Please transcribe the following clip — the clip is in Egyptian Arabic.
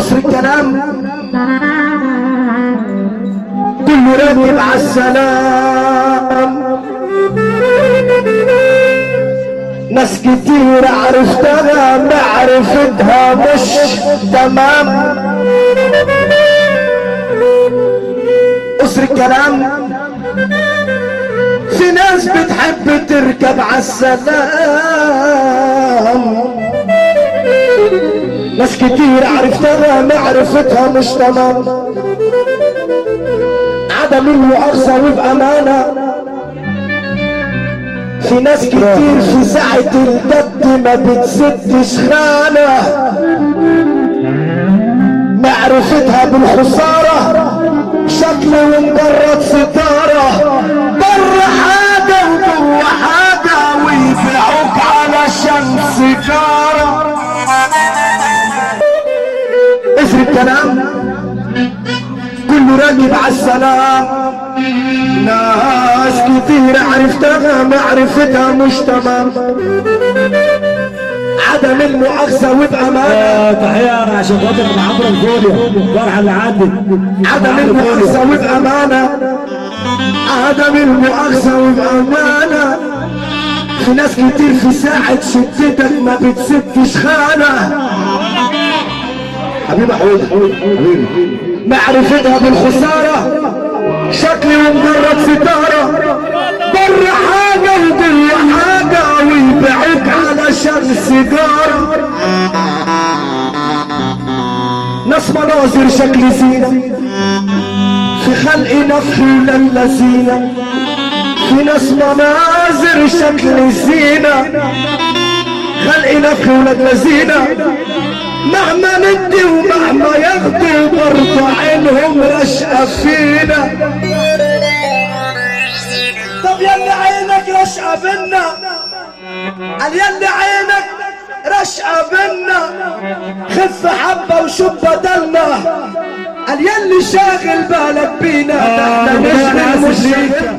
قصر الكلام كله راكب على السلام ناس كتير عرفتها معرفتها مش تمام قصر الكلام في ناس بتحب تركب على السلام ناس كتير عرفتها معرفتها مش تمام عدم المؤاخذة وبأمانة في ناس كتير في ساعة الجد ما بتسدش خانة معرفتها بالخسارة شكل ومجرد ستارة بره حاجة وجوه حاجة ويبيعوك علشان سيجارة اسر الكلام كله راكب على السلام ناس كتير عرفتها معرفتها مش تمام عدم المؤاخذة وبأمانة آه، تحية عشان خاطر ابن عمرو الجولي الفرحة اللي عدت عدم المؤاخذة وبأمانة عدم المؤاخذة وبأمانة في ناس كتير في ساعة شدتك ما بتسدش خانة حبيبي حويدة حبيبي معرفتها بالخسارة شكلي ومجرد ستارة بر حاجة وجوه حاجة ويبيعوك علشان سيجارة ناس مناظر شكل زينة في خلق نفخ للذين في ناس مناظر شكل زينة خلق نفخ وللذين مهما ندي ومهما ياخدوا برضه عينهم رشقة فينا طب يلا عينك رشقة بينا قال يلا عينك رشقة بينا خف حبة وشوف بدلنا قال يلي شاغل بالك بينا ده احنا مش بالمشركة